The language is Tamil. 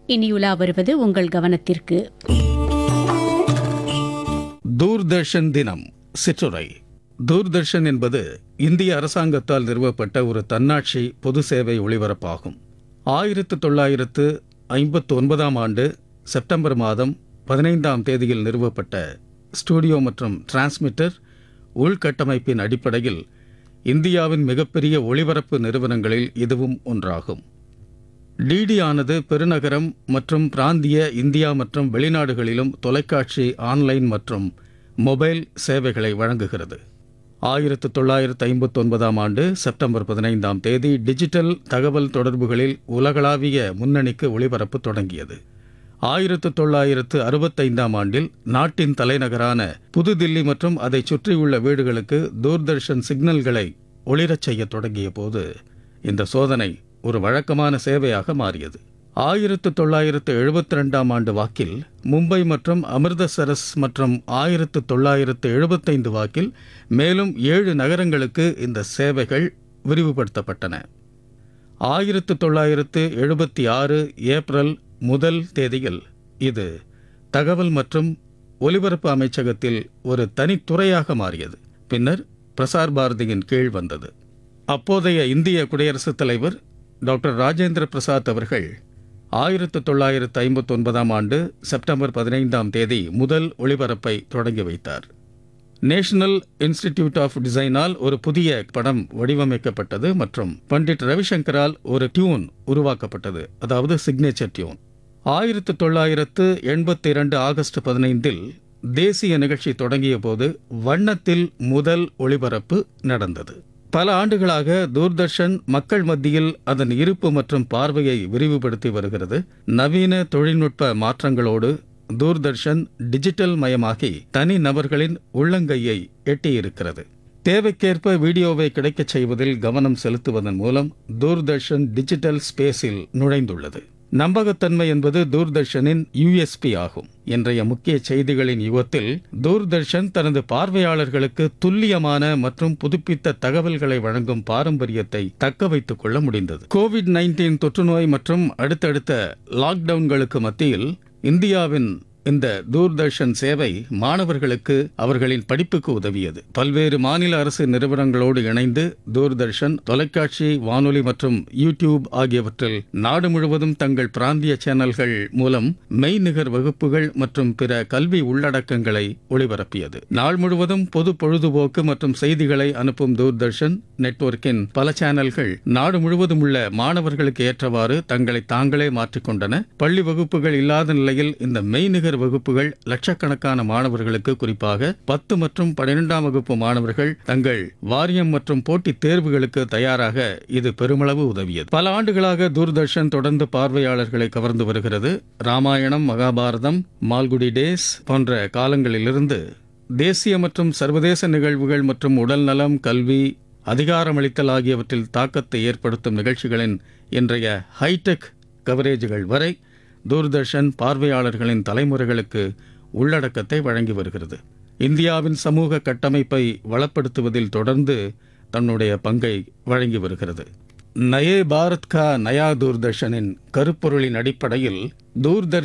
இனியுலா வருவது உங்கள் கவனத்திற்கு தூர்தர்ஷன் தினம் சிற்றுரை தூர்தர்ஷன் என்பது இந்திய அரசாங்கத்தால் நிறுவப்பட்ட ஒரு தன்னாட்சி பொது சேவை ஒளிபரப்பாகும் ஆயிரத்து தொள்ளாயிரத்து ஐம்பத்து ஒன்பதாம் ஆண்டு செப்டம்பர் மாதம் பதினைந்தாம் தேதியில் நிறுவப்பட்ட ஸ்டூடியோ மற்றும் டிரான்ஸ்மிட்டர் உள்கட்டமைப்பின் அடிப்படையில் இந்தியாவின் மிகப்பெரிய ஒளிபரப்பு நிறுவனங்களில் இதுவும் ஒன்றாகும் டிடி ஆனது பெருநகரம் மற்றும் பிராந்திய இந்தியா மற்றும் வெளிநாடுகளிலும் தொலைக்காட்சி ஆன்லைன் மற்றும் மொபைல் சேவைகளை வழங்குகிறது ஆயிரத்து தொள்ளாயிரத்து ஐம்பத்தொன்பதாம் ஆண்டு செப்டம்பர் பதினைந்தாம் தேதி டிஜிட்டல் தகவல் தொடர்புகளில் உலகளாவிய முன்னணிக்கு ஒளிபரப்பு தொடங்கியது ஆயிரத்து தொள்ளாயிரத்து அறுபத்தைந்தாம் ஆண்டில் நாட்டின் தலைநகரான புதுதில்லி மற்றும் அதைச் சுற்றியுள்ள வீடுகளுக்கு தூர்தர்ஷன் சிக்னல்களை ஒளிரச் செய்யத் தொடங்கிய போது இந்த சோதனை ஒரு வழக்கமான சேவையாக மாறியது ஆயிரத்து தொள்ளாயிரத்து எழுபத்தி ரெண்டாம் ஆண்டு வாக்கில் மும்பை மற்றும் அமிர்தசரஸ் மற்றும் ஆயிரத்து தொள்ளாயிரத்து எழுபத்தைந்து வாக்கில் மேலும் ஏழு நகரங்களுக்கு இந்த சேவைகள் விரிவுபடுத்தப்பட்டன ஆயிரத்து தொள்ளாயிரத்து எழுபத்தி ஆறு ஏப்ரல் முதல் தேதியில் இது தகவல் மற்றும் ஒலிபரப்பு அமைச்சகத்தில் ஒரு தனித்துறையாக மாறியது பின்னர் பிரசார் பாரதியின் கீழ் வந்தது அப்போதைய இந்திய குடியரசுத் தலைவர் டாக்டர் ராஜேந்திர பிரசாத் அவர்கள் ஆயிரத்து தொள்ளாயிரத்து ஐம்பத்தி ஒன்பதாம் ஆண்டு செப்டம்பர் பதினைந்தாம் தேதி முதல் ஒளிபரப்பை தொடங்கி வைத்தார் நேஷனல் இன்ஸ்டிடியூட் ஆஃப் டிசைனால் ஒரு புதிய படம் வடிவமைக்கப்பட்டது மற்றும் பண்டிட் ரவிசங்கரால் ஒரு டியூன் உருவாக்கப்பட்டது அதாவது சிக்னேச்சர் டியூன் ஆயிரத்து தொள்ளாயிரத்து எண்பத்தி இரண்டு ஆகஸ்ட் பதினைந்தில் தேசிய நிகழ்ச்சி தொடங்கிய போது வண்ணத்தில் முதல் ஒளிபரப்பு நடந்தது பல ஆண்டுகளாக தூர்தர்ஷன் மக்கள் மத்தியில் அதன் இருப்பு மற்றும் பார்வையை விரிவுபடுத்தி வருகிறது நவீன தொழில்நுட்ப மாற்றங்களோடு தூர்தர்ஷன் டிஜிட்டல் மயமாகி தனி நபர்களின் உள்ளங்கையை எட்டியிருக்கிறது தேவைக்கேற்ப வீடியோவை கிடைக்கச் செய்வதில் கவனம் செலுத்துவதன் மூலம் தூர்தர்ஷன் டிஜிட்டல் ஸ்பேஸில் நுழைந்துள்ளது நம்பகத்தன்மை என்பது தூர்தர்ஷனின் யுஎஸ்பி ஆகும் இன்றைய முக்கிய செய்திகளின் யுகத்தில் தூர்தர்ஷன் தனது பார்வையாளர்களுக்கு துல்லியமான மற்றும் புதுப்பித்த தகவல்களை வழங்கும் பாரம்பரியத்தை தக்க வைத்துக் கொள்ள முடிந்தது கோவிட் நைன்டீன் தொற்றுநோய் மற்றும் அடுத்தடுத்த லாக்டவுன்களுக்கு மத்தியில் இந்தியாவின் இந்த தூர்தர்ஷன் சேவை மாணவர்களுக்கு அவர்களின் படிப்புக்கு உதவியது பல்வேறு மாநில அரசு நிறுவனங்களோடு இணைந்து தூர்தர்ஷன் தொலைக்காட்சி வானொலி மற்றும் யூடியூப் ஆகியவற்றில் நாடு முழுவதும் தங்கள் பிராந்திய சேனல்கள் மூலம் மெய்நிகர் வகுப்புகள் மற்றும் பிற கல்வி உள்ளடக்கங்களை ஒளிபரப்பியது நாள் முழுவதும் பொது பொழுதுபோக்கு மற்றும் செய்திகளை அனுப்பும் தூர்தர்ஷன் நெட்வொர்க்கின் பல சேனல்கள் நாடு முழுவதும் உள்ள மாணவர்களுக்கு ஏற்றவாறு தங்களை தாங்களே மாற்றிக்கொண்டன பள்ளி வகுப்புகள் இல்லாத நிலையில் இந்த மெய்நிகர் வகுப்புகள் லட்சக்கணக்கான மாணவர்களுக்கு குறிப்பாக பத்து மற்றும் பன்னிரெண்டாம் வகுப்பு மாணவர்கள் தங்கள் வாரியம் மற்றும் போட்டித் தேர்வுகளுக்கு தயாராக இது பெருமளவு உதவியது பல ஆண்டுகளாக தூர்தர்ஷன் தொடர்ந்து பார்வையாளர்களை கவர்ந்து வருகிறது ராமாயணம் மகாபாரதம் மால்குடி டேஸ் போன்ற காலங்களிலிருந்து தேசிய மற்றும் சர்வதேச நிகழ்வுகள் மற்றும் உடல்நலம் கல்வி அதிகாரமளித்தல் ஆகியவற்றில் தாக்கத்தை ஏற்படுத்தும் நிகழ்ச்சிகளின் இன்றைய ஹைடெக் கவரேஜுகள் வரை தூர்தர்ஷன் பார்வையாளர்களின் தலைமுறைகளுக்கு உள்ளடக்கத்தை வழங்கி வருகிறது இந்தியாவின் சமூக கட்டமைப்பை வளப்படுத்துவதில் தொடர்ந்து தன்னுடைய பங்கை வழங்கி வருகிறது நயே பாரத் கா நயா தூர்தர்ஷனின் கருப்பொருளின் அடிப்படையில் தூர்தர்ஷன்